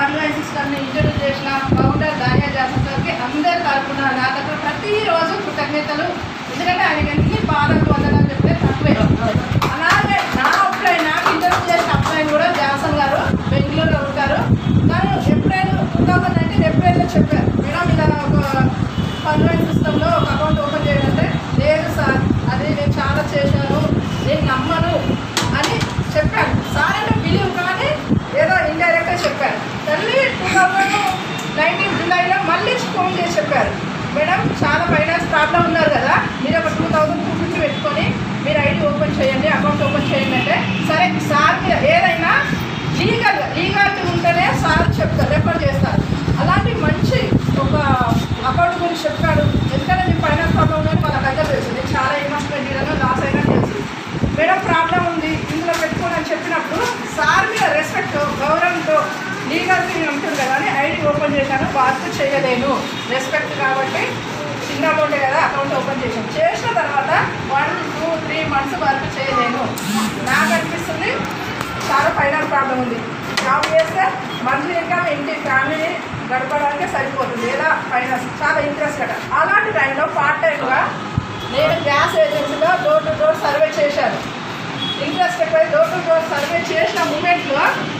పర్లైన్ సిస్టమ్ని ఇంట్రడ్యూస్ చేసిన founder దానియా Jason గారికి అందరి తరపున నా తరపున ప్రతిరోజు కృతజ్ఞతలు ఎందుకంటే ఆయనకి ఎన్ని బాధలు వందనాలు చెప్తే తక్కువే అలాగే నా అప్లై నాకు ఇంటర్వ్యూ చేసిన అప్లై కూడా జాసన్ గారు బెంగళూరులో ఉంటారు కానీ ఏప్రిల్ టూ థౌసండ్ నైన్టీన్ ఏప్రిల్లో చెప్పారు మేడం ఇలా ఒక పర్లైన్ సిస్టంలో ఒక అకౌంట్ ఓపెన్ చేయాలంటే లేదు సార్ అది నేను చాలా చేశాను నేను నమ్మను అని చెప్పాను సార్ అంటే బిలీవ్ కానీ ఏదో ఇండైరెక్ట్గా చెప్పారు తల్లి టూ థౌజండ్ నైన్టీన్ జూలైలో మళ్ళీ ఫోన్ చేసి చెప్పారు మేడం చాలా ఫైనాన్స్ ప్రాబ్లం ఉన్నారు కదా మీరు ఒక టూ థౌజండ్ టూ ఫిఫ్టీ పెట్టుకొని మీరు ఐడి ఓపెన్ చేయండి అకౌంట్ ఓపెన్ చేయండి అంటే సరే సార్ మీరు ఏదైనా లీగల్ లీగాలిటీ ఉంటేనే సార్ చెప్తారు రెఫర్ చేస్తారు అలాంటి మంచి ఒక అకౌంట్ గురించి చెప్పాడు ఎందుకంటే మీకు ఫైనాన్స్ ప్రాబ్లం ఉందని వాళ్ళ దగ్గర తెలుసు నేను చాలా ఇన్వెస్ట్మెంట్ చేయడం లాస్ అయినా తెలుసు మేడం ప్రాబ్లం ఉంది ఇందులో పెట్టుకోండి అని చెప్పినప్పుడు సార్ మీద రెస్పెక్ట్ గౌరవంతో లీగల్ థింగ్ ఉంటుంది కదా అని ఐడి ఓపెన్ చేశాను వర్క్ చేయలేను రెస్పెక్ట్ కాబట్టి చిన్న అమౌంట్ కదా అకౌంట్ ఓపెన్ చేశాను చేసిన తర్వాత one two three months work చేయలేను నాకు అనిపిస్తుంది చాలా ఫైనాన్స్ ప్రాబ్లం ఉంది జాబ్ చేస్తే మంత్లీ ఇన్కమ్ ఇంటి ఫ్యామిలీని గడపడానికే సరిపోతుంది లేదా ఫైనాన్స్ చాలా ఇంట్రెస్ట్ కదా అలాంటి టైంలో పార్ట్ టైంగా నేను గ్యాస్ ఏజెన్సీలో డోర్ టు డోర్ సర్వే చేశాను ఇంట్రెస్ట్ ఎక్కువ డోర్ టు డోర్ సర్వే చేసిన మూమెంట్లో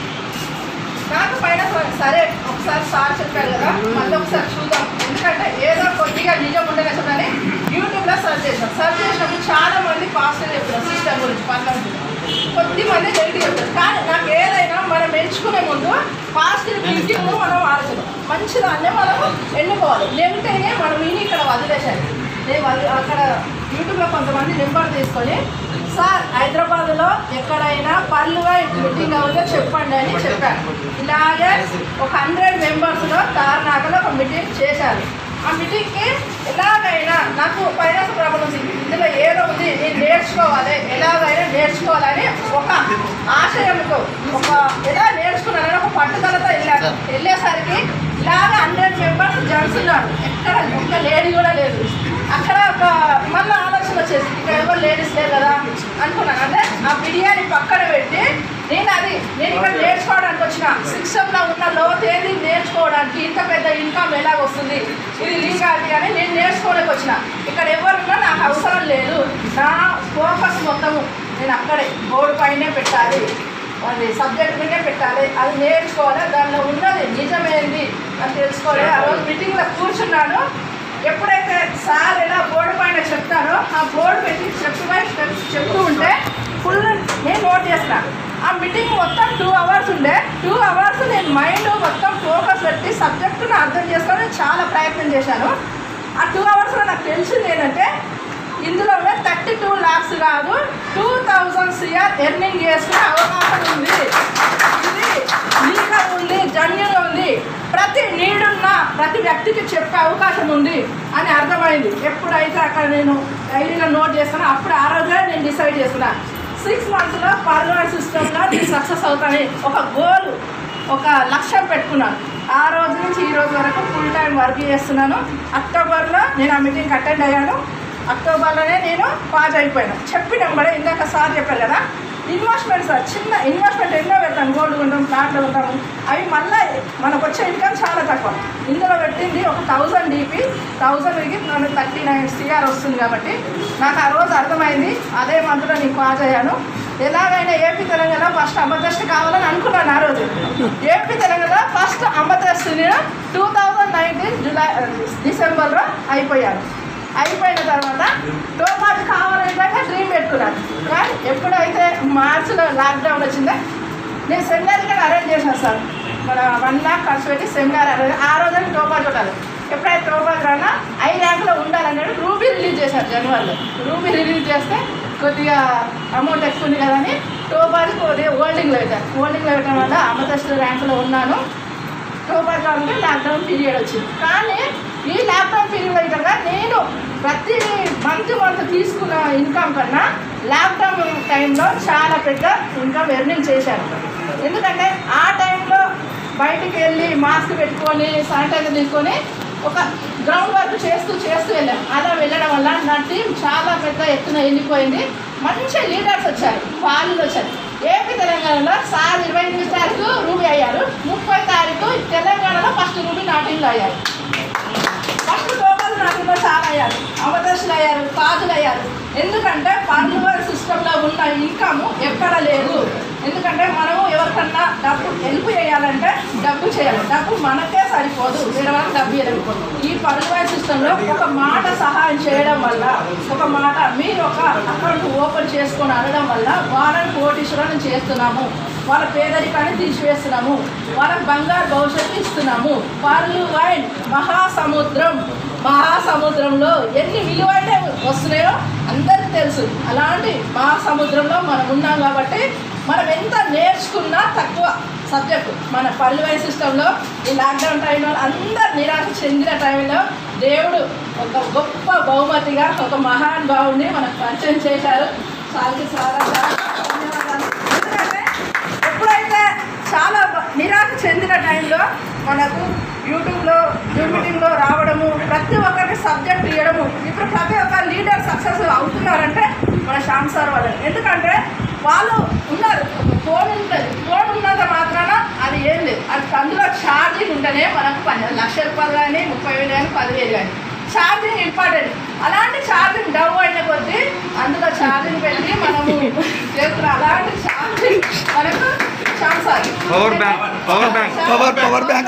నాకు పైన సరే ఒకసారి సార్ చెప్పారు కదా మళ్ళీ ఒకసారి చూద్దాం ఎందుకంటే ఏదో కొద్దిగా నిజం ఉండలేదని యూట్యూబ్లో సర్చ్ చేసాం సర్చ్ చేసినప్పుడు చాలా మంది పాజిటివ్ చెప్పారు సిస్టమ్ గురించి పర్లేదు కొద్ది మంది నెగిటివ్ చెప్పారు కానీ నాకు ఏదైనా మనం ఎంచుకునే ముందు పాజిటివ్ థింకింగ్ మనం ఆలోచన మంచిదాన్నే మనం ఎన్నుకోవాలి నెగిటివ్నే మనం విని ఇక్కడ వదిలేసాను నేను వదిలి అక్కడ యూట్యూబ్లో కొంతమంది నెంబర్ తీసుకొని సార్ హైదరాబాద్లో ఎక్కడైనా పళ్ళుగా మీటింగ్ అవుతే చెప్పండి అని చెప్పాను ఇలాగే ఒక హండ్రెడ్ మెంబర్స్లో తార్నాకలో ఒక మీటింగ్ చేశారు ఆ మీటింగ్కి ఎలాగైనా నాకు ఫైనాన్స్ ప్రాబ్లం ఉంది ఇందులో ఏదో ఉంది నేను నేర్చుకోవాలి ఎలాగైనా నేర్చుకోవాలని ఒక ఆశయంతో ఒక ఎలా నేర్చుకున్నానని ఒక పట్టుదలతో వెళ్ళాను వెళ్ళేసరికి ఇలాగ హండ్రెడ్ మెంబర్స్ జెంట్స్ ఉన్నారు ఎక్కడ ఒక్క లేడీ కూడా లేదు అక్కడ ఒక మళ్ళీ ఆలోచన వచ్చేసి ఇక్కడ ఎవరు లేడీస్ లేరు కదా అనుకున్నాను అంటే ఆ బిర్యానీ పక్కన పెట్టి నేను అది నేను ఇక్కడ నేర్చుకోవడానికి వచ్చిన సిస్టంలో ఉన్న లోతు ఏంది నేర్చుకోవడానికి ఇంత పెద్ద ఇన్కమ్ ఎలాగ వస్తుంది ఇది లీగాలిటీ అని నేను నేర్చుకోవడానికి వచ్చిన ఇక్కడ ఎవరున్నా నాకు అవసరం లేదు నా ఫోకస్ మొత్తము నేను అక్కడే బోర్డు పైనే పెట్టాలి అది సబ్జెక్ట్ మీదే పెట్టాలి అది నేర్చుకోవాలి దానిలో ఉన్నది నిజమేంది అని తెలుసుకోవాలి ఆ రోజు మీటింగ్లో కూర్చున్నాను ఎప్పుడైతే సార్ ఎలా బోర్డు పైన చెప్తానో ఆ బోర్డు పెట్టి స్టెప్ బై స్టెప్స్ చెప్తూ ఉంటే ఫుల్ నేను నోట్ చేస్తాను ఆ మీటింగ్ మొత్తం టూ అవర్స్ ఉండే టూ అవర్స్ నేను మైండ్ మొత్తం ఫోకస్ పెట్టి సబ్జెక్టును అర్థం చేసుకొని చాలా ప్రయత్నం చేశాను ఆ టూ అవర్స్లో నాకు తెలిసింది ఏంటంటే ఇందులో థర్టీ టూ ల్యాక్స్ కాదు టూ థౌజండ్ సిఆర్ ఎర్నింగ్ చేసుకునే అవకాశం ఉంది ఇది లీగల్ ఉంది జన్యుగా ఉంది ప్రతి నీడున్న ప్రతి వ్యక్తికి చెప్పే అవకాశం ఉంది అని అర్థమైంది ఎప్పుడైతే అక్కడ నేను డైరీలో నోట్ చేస్తానో అప్పుడు ఆ రోజే నేను డిసైడ్ చేసుకున్నా సిక్స్ మంత్స్లో పర్మనెంట్ సిస్టంలో నేను సక్సెస్ అవుతానని ఒక గోల్ ఒక లక్ష్యం పెట్టుకున్నాను ఆ రోజు నుంచి ఈ రోజు వరకు ఫుల్ టైం వర్క్ చేస్తున్నాను అక్టోబర్లో నేను ఆ మీటింగ్ అటెండ్ అయ్యాను అక్టోబర్లోనే నేను పాజ్ అయిపోయాను చెప్పిన కూడా ఇందాక సార్ చెప్పారు కదా ఇన్వెస్ట్మెంట్ సార్ చిన్న ఇన్వెస్ట్మెంట్ ఎన్నో పెడతాం గోల్డ్ కొంటాం ప్లాట్లు కొంటాము అవి మళ్ళీ మనకు వచ్చే ఇన్కమ్ చాలా తక్కువ ఇందులో పెట్టింది ఒక థౌజండ్ డీపీ థౌజండ్కి మనకు థర్టీ నైన్ సిఆర్ వస్తుంది కాబట్టి నాకు ఆ రోజు అర్థమైంది అదే మంత్లో నేను పాజ్ అయ్యాను ఎలాగైనా ఏపీ తెలంగాణ ఫస్ట్ అమరదృష్టి కావాలని అనుకున్నాను ఆ రోజు ఏపీ తెలంగాణ ఫస్ట్ అమరదృష్టి నేను టూ థౌజండ్ నైన్టీన్ జూలై డిసెంబర్లో అయిపోయాను అయిపోయిన తర్వాత టోమాట్ కావాలంటే డ్రీమ్ పెట్టుకున్నాను కానీ ఎప్పుడైతే మార్చిలో లాక్డౌన్ వచ్చిందో నేను సెమినార్ కూడా అరేంజ్ చేశాను సార్ మన వన్ లాక్ ఖర్చు పెట్టి సెమినార్ అరేంజ్ ఆ రోజున టోపాజ్ ఉండాలి ఎప్పుడైతే టోపాజ్ రానా ఐ ర్యాంక్లో ఉండాలన్నాడు రూబీ రిలీజ్ చేశారు జనవరిలో రూబీ రిలీజ్ చేస్తే కొద్దిగా అమౌంట్ ఎక్కువ ఉంది కదా అని టోపాజ్ కొద్దిగా హోల్డింగ్లో పెట్టారు హోల్డింగ్లో పెట్టడం వల్ల అమృతశ్రీ ర్యాంకులో ఉన్నాను అక్టోబర్ కాబట్టి లాక్డౌన్ పీరియడ్ వచ్చింది కానీ ఈ లాక్డౌన్ పీరియడ్ అయితే నేను ప్రతి మంత్ మంత్ తీసుకున్న ఇన్కమ్ కన్నా లాక్డౌన్ టైంలో చాలా పెద్ద ఇన్కమ్ ఎర్నింగ్ చేశాను ఎందుకంటే ఆ టైంలో బయటికి వెళ్ళి మాస్క్ పెట్టుకొని శానిటైజర్ తీసుకొని ఒక గ్రౌండ్ వర్క్ చేస్తూ చేస్తూ వెళ్ళాం అలా వెళ్ళడం వల్ల నా టీం చాలా పెద్ద ఎత్తున వెళ్ళిపోయింది మంచి లీడర్స్ వచ్చారు వాళ్ళు వచ్చారు ఏపీ తెలంగాణలో సార్ ఇరవై ఎనిమిది తారీఖు రూబీ అయ్యారు ముప్పై తారీఖు చేయాలి ఎందుకంటే పర్లువర్ సిస్టంలో ఉన్న ఇన్కమ్ ఎక్కడ లేదు ఎందుకంటే మనము ఎవరికన్నా డబ్బు హెల్ప్ చేయాలంటే డబ్బు చేయాలి డబ్బు మనకే సరిపోదు వేరే వాళ్ళకి డబ్బు ఇవ్వలేదు ఈ పర్లువర్ సిస్టంలో ఒక మాట సహాయం చేయడం వల్ల ఒక మాట మీరు ఒక అకౌంట్ ఓపెన్ చేసుకొని అనడం వల్ల వాళ్ళని కోటీశ్వరాన్ని చేస్తున్నాము వాళ్ళ పేదరికాన్ని తీసివేస్తున్నాము వాళ్ళకి బంగారు భవిష్యత్తు ఇస్తున్నాము పర్లు వైన్ మహాసముద్రం మహాసముద్రంలో ఎన్ని విలువైన వస్తున్నాయో అందరికీ తెలుసు అలాంటి మహాసముద్రంలో మనం ఉన్నాం కాబట్టి మనం ఎంత నేర్చుకున్నా తక్కువ సబ్జెక్టు మన పల్లె సిస్టంలో ఈ లాక్డౌన్ టైంలో అందరు నిరాశ చెందిన టైంలో దేవుడు ఒక గొప్ప బహుమతిగా ఒక మహాన్ భావుని మనకు పరిచయం చేశారు సాల్కి సారా ధన్యవాదాలు ఎందుకంటే ఎప్పుడైతే చాలా బ- నిరాశ చెందిన టైంలో మనకు యూట్యూబ్లో జూమ్ మీటింగ్లో రావడము ప్రతి ఒక్కరికి సబ్జెక్ట్ ఇవ్వడము ఇప్పుడు ప్రతి ఒక్క లీడర్ సక్సెస్ అవుతున్నారంటే మన శ్యామ్ సార్ వాళ్ళు ఎందుకంటే వాళ్ళు ఉన్నారు ఒక ఫోన్ ఉంటుంది ఫోన్ ఉన్నంత మాత్రాన అది ఏం లేదు అది అందులో ఛార్జింగ్ ఉంటేనే మనకు పని లక్ష రూపాయలు కానీ ముప్పై వేలు కానీ పదివేలు కానీ ఛార్జింగ్ ఇంపార్టెంట్ అలాంటి ఛార్జింగ్ డౌన్ అయిన కొద్దీ అందులో ఛార్జింగ్ పెట్టి మనము చేస్తున్న అలాంటి ఛార్జింగ్ మనకు ఛాన్సార్ power bank power bank power power bank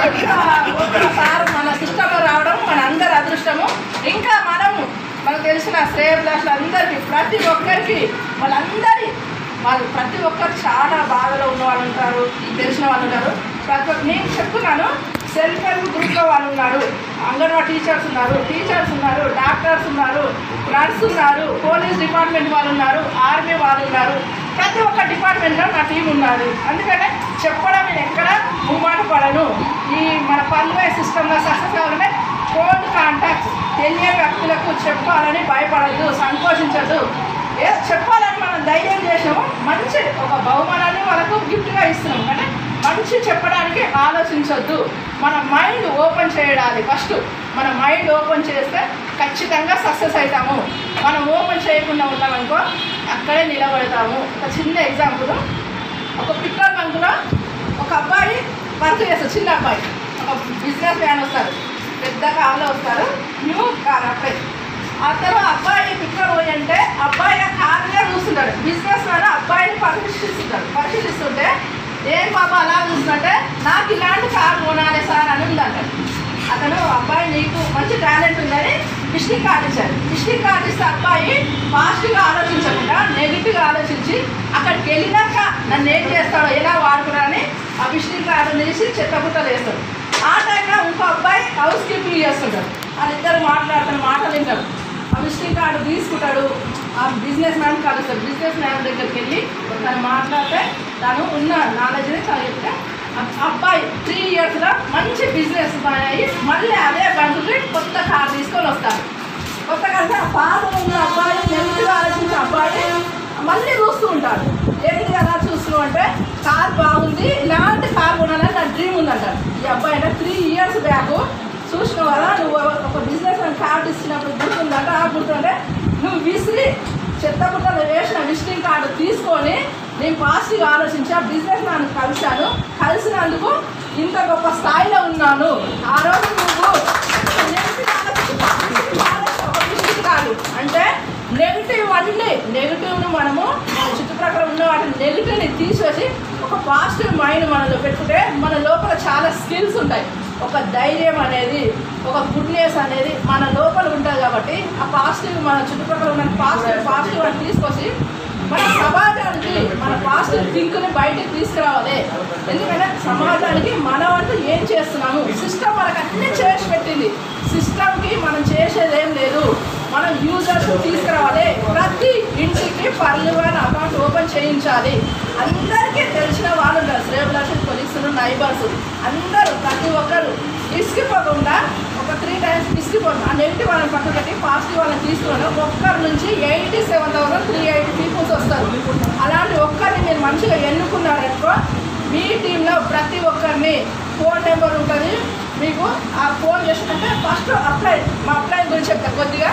sir మన సిస్టంలో రావడం మన అందరి అదృష్టము ఇంకా మనము మనకు తెలిసిన శ్రేయభిలాషులు అందరికీ ప్రతి ఒక్కరికి వాళ్ళందరి వాళ్ళు ప్రతి ఒక్కరు చాలా బాధలో ఉన్న వాళ్ళు ఉంటారు తెలిసిన వాళ్ళు ఉంటారు ప్రతి ఒక్క నేను చెప్తున్నాను సెల్ఫ్ హెల్ప్ గ్రూప్లో వాళ్ళు ఉన్నారు అంగన్వాడీ టీచర్స్ ఉన్నారు టీచర్స్ ఉన్నారు డాక్టర్స్ ఉన్నారు నర్స్ ఉన్నారు పోలీస్ డిపార్ట్మెంట్ వాళ్ళు ఉన్నారు ఆర్మీ వాళ్ళు ఉన్నారు ప్రతి ఒక్క డిపార్ట్మెంట్లో నా టీం ఉన్నది అందుకనే చెప్పడం నేను ఎక్కడ మూమాట పడను ఈ మన పన్వే సిస్టంలో సక్సెస్ కావాలంటే ఫోన్ కాంటాక్ట్స్ తెలియని వ్యక్తులకు చెప్పాలని భయపడద్దు సంకోచించద్దు ఏ చెప్పాలని మనం ధైర్యం చేసాము మంచి ఒక బహుమానాన్ని వాళ్ళకు గిఫ్ట్గా ఇస్తున్నాం కానీ మంచి చెప్పడానికి ఆలోచించొద్దు మన మైండ్ ఓపెన్ చేయడాలి ఫస్ట్ మన మైండ్ ఓపెన్ చేస్తే ఖచ్చితంగా సక్సెస్ అవుతాము మనం ఓపెన్ చేయకుండా ఉన్నామనుకో అక్కడే నిలబడతాము ఒక చిన్న ఎగ్జాంపుల్ ఒక పిట్రోల్ బంకులో ఒక అబ్బాయి వర్క్ చేస్తారు చిన్న అబ్బాయి ఒక బిజినెస్ మ్యాన్ వస్తారు పెద్ద కార్లో వస్తారు న్యూ కార్ అబ్బాయి అతను అబ్బాయి పిక్చర్ పోయి అంటే అబ్బాయి ఆ కార్నే చూస్తుంటాడు బిజినెస్ మ్యాన్ అబ్బాయిని పరిశీలిస్తుంటాడు పరిశీలిస్తుంటే ఏం బాబా అలా చూస్తుంటే నాకు ఇలాంటి కార్ కొనాలి సార్ అని ఉందంట అతను అబ్బాయి నీకు మంచి టాలెంట్ ఉందని విజిటింగ్ కార్డు ఇచ్చారు విజిటింగ్ కార్డు ఇస్తే అబ్బాయి పాజిటివ్గా ఆలోచించకుండా నెగిటివ్గా ఆలోచించి అక్కడికి వెళ్ళినాక నన్ను ఏం చేస్తాడో ఎలా వాడుకున్నాడని ఆ విజిటింగ్ కార్డు తీసి చెత్తబుట్టలు వేస్తాడు ఆ టైంలో ఇంకో అబ్బాయి హౌస్ కీపింగ్ చేస్తుంటాడు వాళ్ళిద్దరు మాట్లాడుతున్న మాటలు వింటాడు ఆ విజిటింగ్ కార్డు తీసుకుంటాడు ఆ బిజినెస్ మ్యాన్ కలుస్తాడు బిజినెస్ మ్యాన్ దగ్గరికి వెళ్ళి తను మాట్లాడితే తను ఉన్న నాలెడ్జ్ని తను చెప్తే ఆ అబ్బాయి త్రీ ఇయర్స్లో మంచి బిజినెస్ అయ్యి మళ్ళీ అదే బంకుకి కొత్త కార్ తీసుకొని వస్తాడు కొత్త కలిసి ఆ పాత ఉన్న అబ్బాయి నెగిటివ్ ఆలోచించిన అబ్బాయి మళ్ళీ చూస్తూ ఉంటాడు ఏంటి ఎలా చూస్తున్నావు అంటే కార్ బాగుంది ఇలాంటి కార్ కొనాలని నా డ్రీమ్ ఉందంటాడు ఈ అబ్బాయి అంటే త్రీ ఇయర్స్ బ్యాక్ చూసినావు కదా నువ్వు ఒక బిజినెస్ కార్డు ఇచ్చినప్పుడు గుర్తుందంట ఆ గుర్తుంటే నువ్వు విసిరి చెత్త బుట్టలు వేసిన విజిటింగ్ కార్డు తీసుకొని నేను పాజిటివ్గా ఆలోచించి ఆ బిజినెస్ నన్ను కలిశాను కలిసినందుకు ఇంత గొప్ప స్థాయిలో ఉన్నాను ఆ రోజు నువ్వు నెగిటివ్ ఆలోచించి positive ఆలోచన ఒక విజిటింగ్ కార్డు అంటే నెగిటివ్ అన్ని నెగిటివ్ను మనము మన చుట్టుప్రక్కల ఉన్న వాటిని నెగిటివ్ని తీసేసి ఒక పాజిటివ్ మైండ్ మనలో పెట్టుకుంటే మన లోపల చాలా స్కిల్స్ ఉంటాయి ఒక ధైర్యం అనేది ఒక గుడ్నెస్ అనేది మన లోపల ఉంటుంది కాబట్టి ఆ పాజిటివ్ మన చుట్టుపక్కల ఉన్న పాజిటివ్ పాజిటివ్ అని తీసుకొచ్చి మన సమాజానికి మన పాజిటివ్ థింక్ని బయటకు తీసుకురావాలి ఎందుకంటే సమాజానికి మన వంతు ఏం చేస్తున్నాము సిస్టమ్ మనకు అన్ని చేసి పెట్టింది సిస్టమ్కి మనం చేసేది ఏం లేదు మనం యూజర్స్ తీసుకురావాలి ప్రతి ఇంటికి పర్లు అని అకౌంట్ ఓపెన్ చేయించాలి అందరికీ తెలిసిన వాళ్ళు ఉంటారు శ్రేయభిలాషి కొలీగ్స్ నైబర్స్ అందరూ ప్రతి ఒక్కరు ఇసుకిపోకుండా ఒక త్రీ టైమ్స్ ఇసుకిపోతుంది ఆ నెగిటివ్ వాళ్ళని పక్కన పెట్టి పాజిటివ్ వాళ్ళని తీసుకుని ఒక్కరి నుంచి eighty seven thousand three eighty peoples వస్తారు అలాంటి ఒక్కరిని మీరు మంచిగా ఎన్నుకున్నారనుకో మీ టీంలో ప్రతి ఒక్కరిని ఫోన్ నెంబర్ ఉంటుంది మీకు ఆ ఫోన్ చేసినట్టే ఫస్ట్ అప్లై మా అప్లై గురించి చెప్తాను కొద్దిగా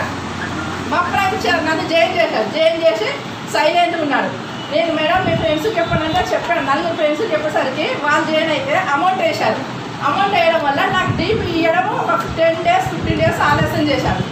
మా అప్లై ఇచ్చారు నన్ను జాయిన్ చేశారు జాయిన్ చేసి సైలెంట్ ఉన్నాడు నేను మేడం మీ ఫ్రెండ్స్ చెప్పానంటే చెప్పాను నలుగురు ఫ్రెండ్స్ చెప్పేసరికి వాళ్ళు జాయిన్ అయితే అమౌంట్ వేశారు అమౌంట్ వేయడం వల్ల నాకు డీపీ ఇవ్వడం ఒక టెన్ డేస్ ఫిఫ్టీన్ డేస్ ఆలస్యం చేశారు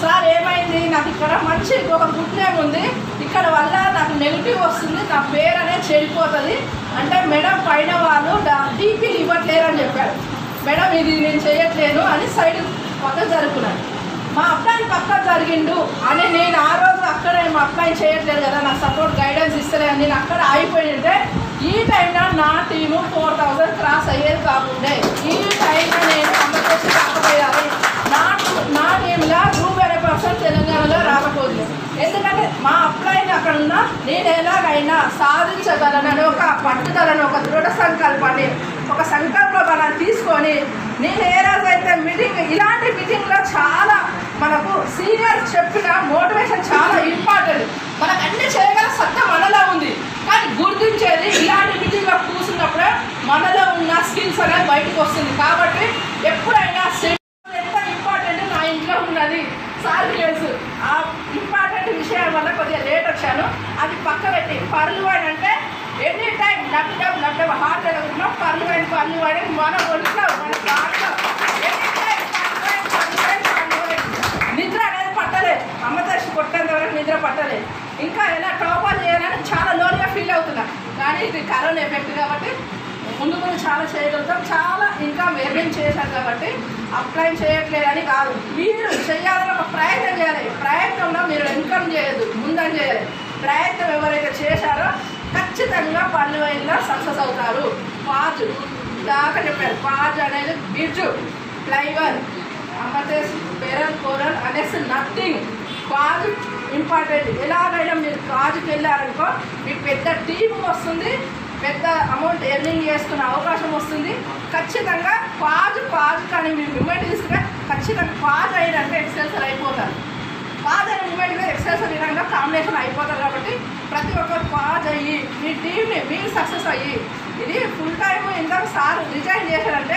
సార్ ఏమైంది నాకు ఇక్కడ మంచి ఒక గుడ్ నేమ్ ఉంది ఇక్కడ వల్ల నాకు నెగిటివ్ వస్తుంది నా పేరు అనేది చెడిపోతుంది అంటే మేడం పైన వాళ్ళు డీపీ ఇవ్వట్లేరు అని చెప్పారు మేడం ఇది నేను చేయట్లేను అని సైడ్ పక్క జరుపుకున్నాను మా అబ్బాయి పక్క జరిగిండు అని నేను ఆ రోజు అక్కడ మా అబ్బాయి చేయట్లేదు కదా నాకు సపోర్ట్ గైడెన్స్ ఇస్తలే అని నేను అక్కడ ఆగిపోయింటే ఈ టైంలో నా టీము ఫోర్ థౌజండ్ క్రాస్ అయ్యేది కాకుండే ఈ టైంలో నేను అమ్మకేసి కాకపోయాలి నా నా టీంలో గ్రూప్ వేరే పర్సన్ తెలంగాణలో రాకపోతుంది ఎందుకంటే మా అప్లైన్ అక్కడ ఉన్నా నేను ఎలాగైనా సాధించగలనని ఒక పట్టుదలను ఒక దృఢ సంకల్పాన్ని ఒక సంకల్ప బలాన్ని తీసుకొని నేను ఏ రోజైతే మీటింగ్ ఇలాంటి మీటింగ్లో చాలా మనకు సీనియర్ చెప్పిన మోటివేషన్ చాలా ఇంపార్టెంట్ మనకు అన్ని చేయగల సత్తా మనలో ఉంది కానీ గుర్తించేది ఇలాంటి మీటింగ్లో కూర్చున్నప్పుడే మనలో ఉన్న స్కిల్స్ అనేది బయటకు వస్తుంది కాబట్టి ఎప్పుడైనా సె- ఎంత ఇంపార్టెంట్ నా ఇంట్లో ఉన్నది సార్ తెలుసు ఆ ఇంపార్టెంట్ విషయం వల్ల కొద్దిగా లేట్ వచ్చాను అది పక్క పెట్టి పర్లు వైన్ అంటే any time dub dub dub dub heart ఎదుగుతున్నాం పర్లు వైన్ పర్లు వైన్ మన ఒంట్లో మన దాంట్లో ఎనీ టైం పర్లు వైన్, పర్లు వైన్, పర్లు వైన్. నిద్ర అనేది పట్టలేదు అమ్మ దర్శి కొట్టేంత వరకు నిద్ర పట్టలేదు ఇంకా ఎలా టాపర్ చేయాలని చాలా లోన్గా ఫీల్ అవుతున్నా కానీ ఇది కరోనా ఎఫెక్ట్ కాబట్టి ముందు ముందు చాలా చేయగలుగుతాం చాలా ఇంకా మెరుగైన చేశారు కాబట్టి అప్లై చేయట్లేదని కాదు మీరు చేయాలని ఒక ప్రయత్నం చేయాలి ప్రయత్నంలో మీరు ఇన్కమ్ చేయదు ముందని చేయాలి ప్రయత్నం ఎవరైతే చేశారో ఖచ్చితంగా పళ్ళు అయినా సక్సెస్ అవుతారు పాజు దాకా చెప్పారు పాజ్ అనేది బిర్జు ఫ్లైవర్ అమర్దేశ్ బెరల్ కోరల్ అనేసి నథింగ్ కాజు ఇంపార్టెంట్ ఎలాగైనా మీరు కాజుకి వెళ్ళారనుకో మీకు పెద్ద టీం వస్తుంది పెద్ద అమౌంట్ ఎర్నింగ్ చేసుకునే అవకాశం వస్తుంది ఖచ్చితంగా పాజు పాజు కానీ మీరు మూమెంట్ తీసుకుంటే ఖచ్చితంగా పాజ్ అయ్యారంటే ఎక్సెల్సర్ అయిపోతారు పాజ్ అయిన మూమెంట్ మీద ఎక్సెల్సర్ విధంగా కాంబినేషన్ అయిపోతారు కాబట్టి ప్రతి ఒక్కరు పాజ్ అయ్యి మీ టీంని మీరు సక్సెస్ అయ్యి ఇది ఫుల్ టైం ఇందాక సార్ రిజైన్ చేశారంటే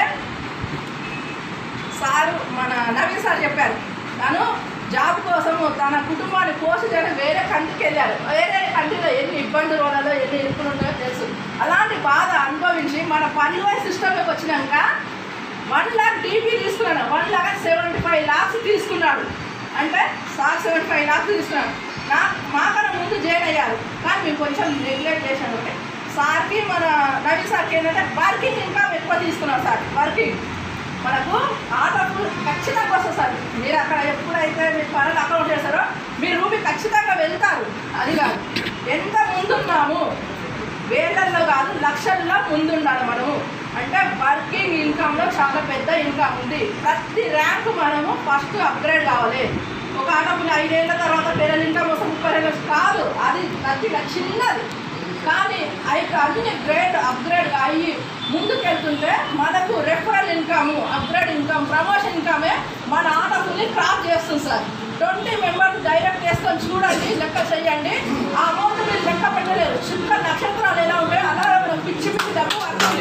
సారు మన నవీన్ సార్ చెప్పారు తను జాబ్ కోసం తన కుటుంబాన్ని పోషించడానికి వేరే కంట్రీకి వెళ్ళారు వేరే కంట్రీలో ఎన్ని ఇబ్బందులు ఉన్నాయో ఎన్ని ఇరుకులు ఉన్నాయో తెలుసు అలాంటి బాధ అనుభవించి మన పన్నువై సిస్టంలోకి వచ్చినాక వన్ లాక్ డీపీ తీసుకున్నాడు one lakh seventy five lakhs తీసుకున్నాడు అంటే సార్ సెవెంటీ ఫైవ్ లాక్స్ తీసుకున్నాడు నా మాకన్నా ముందు జాయిన్ అయ్యారు కానీ మేము కొంచెం నెగ్లెక్ట్ చేశాను ఒకటి సార్కి మన నవీన్ సార్కి ఏంటంటే వర్కింగ్ ఇన్కమ్ ఎక్కువ తీసుకున్నాం సార్ వర్కింగ్ మనకు ఆటోకు ఖచ్చితంగా వస్తుంది సార్ మీరు అక్కడ ఎప్పుడైతే మీరు పనులు అకౌంట్ చేస్తారో మీ రూపీ ఖచ్చితంగా వెళ్తారు అది కాదు ఎంత ముందున్నాము వేలల్లో కాదు లక్షల్లో ముందుండాలి మనము అంటే వర్కింగ్ ఇన్కమ్లో చాలా పెద్ద ఇన్కమ్ ఉంది ప్రతి ర్యాంక్ మనము ఫస్ట్ అప్గ్రేడ్ కావాలి ఒక ఆటోపులు ఐదేళ్ల తర్వాత పిల్లల ఇన్కమ్ వస్తే ముప్పై రెండు లక్షలు కాదు అది కొద్దిగా చిన్నది కానీ అవి అన్ని గ్రేడ్ అప్గ్రేడ్ అయ్యి ముందుకెళ్తుంటే మనకు referral income upgrade income promotion ఇన్కమే మన ఆటోని క్రాప్ చేస్తుంది సార్ ట్వంటీ మెంబర్స్ డైరెక్ట్ చేసుకొని చూడండి లెక్క చేయండి ఆ అమౌంట్ మీరు లెక్క పెట్టలేరు చుక్క నక్షత్రాలు ఎలా ఉంటాయో అలా మనం పిచ్చి పిచ్చి డబ్బు వస్తుంది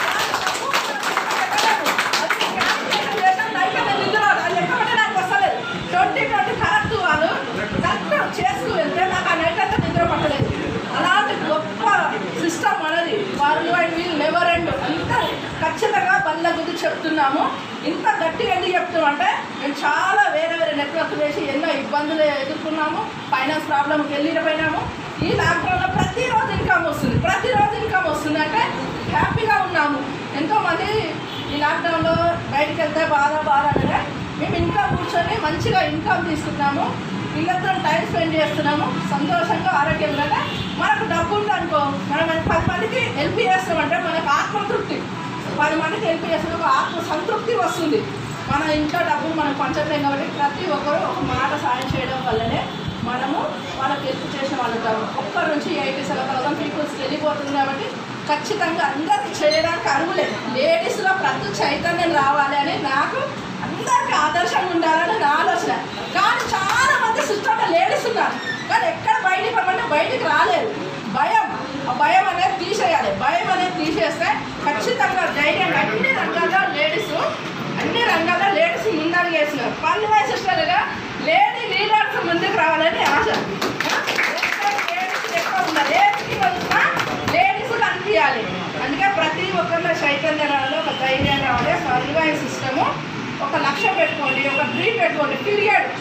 ట్వంటీ ట్వంటీ కరెక్ట్ వాళ్ళు కరెక్ట్ చేసుకు వెళ్తే నాకు ఆ నైట్ అంతా నిద్ర పట్టలేదు అలాంటి గొప్ప సిస్టమ్ మనది వాళ్ళు అండ్ వీళ్ళు నెవర్ ఎండ్ అంత ఖచ్చితంగా బల్ల గురించి చెప్తున్నాము ఇంత గట్టిగా ఎందుకు చెప్తున్నాం అంటే మేము చాలా వేరే వేరే నెట్వర్క్ వేసి ఎన్నో ఇబ్బందులు ఎదుర్కొన్నాము ఫైనాన్స్ ప్రాబ్లంకి వెళ్ళిపోయినాము ఈ లాక్డౌన్లో ప్రతిరోజు ఇన్కమ్ వస్తుంది ప్రతిరోజు ఇన్కమ్ వస్తుంది అంటే హ్యాపీగా ఉన్నాము ఎంతోమంది ఈ లాక్డౌన్లో బయటికి వెళ్తే బాధ బాధ అంటే మేము ఇంట్లో కూర్చొని మంచిగా ఇన్కమ్ తీసుకున్నాము పిల్లలతో టైం స్పెండ్ చేస్తున్నాము సంతోషంగా ఆరోగ్యంగా అంటే మనకు డబ్బు ఉందనుకో మనం పది మందికి హెల్ప్ చేస్తామంటే మనకు ఆత్మతృప్తి పది మందికి హెల్ప్ చేస్తే ఒక ఆత్మ సంతృప్తి వస్తుంది మన ఇంట్లో డబ్బులు మనం పంచట్లేం కాబట్టి ప్రతి ఒక్కరు ఒక మాట సాయం చేయడం వల్లనే మనము వాళ్ళకి హెల్ప్ చేసిన వాళ్ళకి ఒక్కరి నుంచి ఎయిటీ సెవెన్ థౌసండ్ పీపుల్స్ వెళ్ళిపోతుంది కాబట్టి ఖచ్చితంగా అందరికి చేయడానికి అరువులే లేడీస్లో ప్రతి చైతన్యం రావాలి అని నాకు అందరికి ఆదర్శంగా ఉండాలని నా ఆలోచన కానీ చాలా మంది సిస్టంలో లేడీస్ ఉన్నారు కానీ ఎక్కడ బయటికి రమ్మంటే బయటికి రాలేదు భయం ఆ భయం అనేది తీసేయాలి భయం అనేది తీసేస్తే ఖచ్చితంగా ధైర్యం అన్ని రంగాల్లో లేడీస్ అన్ని రంగాల్లో లేడీస్ ముందడుగు వేసినారు పళ్ళు వయసు సిస్టర్గా లేడీ లీడర్స్ ముందుకు రావాలని ఆశ లేడీస్ ఎక్కువ ఉన్నారు ఏ స్కీమ్ వచ్చినా లేడీస్ కనిపించాలి అందుకే ప్రతి ఒక్కరిలో చైతన్యం రావాలి ఒక ధైర్యం రావాలి పళ్ళు వయసు సిస్టము ఒక లక్ష్యం పెట్టుకోండి ఒక డ్రీమ్ పెట్టుకోండి పీరియడ్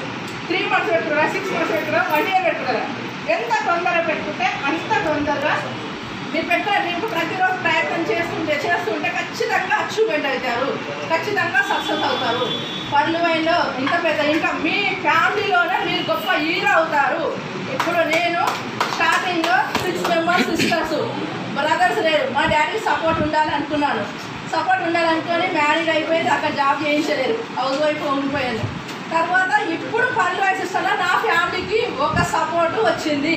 త్రీ మంత్స్ పెట్టుకున్నారా సిక్స్ మంత్స్ పెట్టుకున్నారా వన్ ఇయర్ పెట్టుకున్నారా ఎంత తొందరగా పెట్టుకుంటే అంత తొందరగా మీరు పెట్టిన మీకు ప్రతిరోజు ప్రయత్నం చేస్తుంటే చేస్తుంటే ఖచ్చితంగా అచీవ్మెంట్ అవుతారు ఖచ్చితంగా సక్సెస్ అవుతారు పనులు వైన్లో ఇంత పెద్ద ఇంకా మీ ఫ్యామిలీలోనే మీరు గొప్ప హీరో అవుతారు ఇప్పుడు నేను స్టార్టింగ్లో సిక్స్ మెంబర్స్ సిస్టర్స్ బ్రదర్స్ లేరు మా డాడీ సపోర్ట్ ఉండాలి అనుకున్నాను సపోర్ట్ ఉండాలనుకొని మ్యారీడ్ అయిపోయింది అక్కడ జాబ్ చేయించలేరు హౌస్ వైఫ్ ఉండిపోయాను తర్వాత ఇప్పుడు పనులు వేసిస్తున్నా నా ఫ్యామిలీకి ఒక సపోర్ట్ వచ్చింది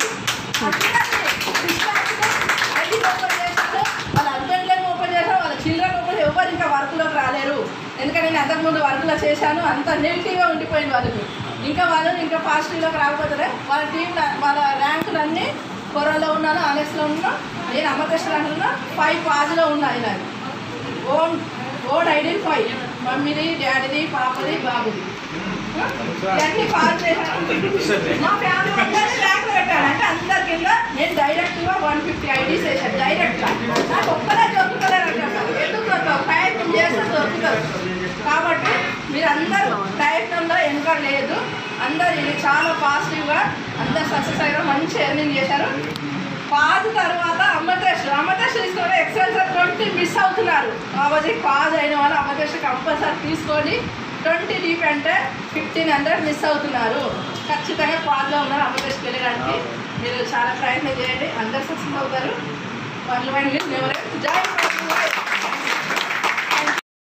ఐటీ ఓపెన్ చేశాను వాళ్ళ హస్బెండ్లను ఓపెన్ చేశాను వాళ్ళ చిల్డ్రన్ ఓపెన్ ఎవరు ఇంకా వర్క్లోకి రాలేరు ఎందుకంటే నేను అంతకుముందు వర్క్లో చేశాను అంత నెగిటివ్గా ఉండిపోయింది వాళ్ళకి ఇంకా వాళ్ళు ఇంకా పాజిటివ్లోకి రాకపోతే వాళ్ళ టీం వాళ్ళ ర్యాంకులన్నీ కొరలో ఉన్నాను ఆలెక్స్లో ఉన్నా నేను అమర్దశలో అంటున్నా ఫైవ్ పాజ్లో ఉన్నాయి నాకు ఓన్ ఓన్ ఐడి ఫైవ్ మమ్మీది డాడీది పాపది బాబుది ఇవన్నీ పాస్ చేశాను మా ఫ్యామిలీ అందరినీ ర్యాంక్ పెట్టాను అంటే అందరి కింద నేను డైరెక్ట్గా వన్ ఫిఫ్టీ ఐడీస్ వేసాను డైరెక్ట్గా నాకు ఒక్కరే దొరుకుతలేరు అంటారు ఎందుకు దొరకవు ప్రయత్నం చేస్తే దొరుకుతారు కాబట్టి మీరందరూ ప్రయత్నంలో వెనుక లేదు అందరు ఇది చాలా పాజిటివ్గా అందరు సక్సెస్ అయ్యారు మంచి ఎర్నింగ్ చేశారు పాజ్ తర్వాత అమ్మటెస్ట్ అమ్మటెస్ట్ తీసుకొని ఎక్సెల్ ట్వంటీ మిస్ అవుతున్నారు కాబట్టి పాజ్ అయిన వాళ్ళు అమ్మటెస్ట్ కంపల్సరీ తీసుకొని ట్వంటీ డీప్ అంటే ఫిఫ్టీన్ హండ్రెడ్ మిస్ అవుతున్నారు ఖచ్చితంగా పాజ్లో ఉన్నారు అమ్మటెస్ట్ వెళ్ళడానికి మీరు చాలా ప్రయత్నం చేయండి అందరు సక్సెస్ అవుతారు పనులు పని జై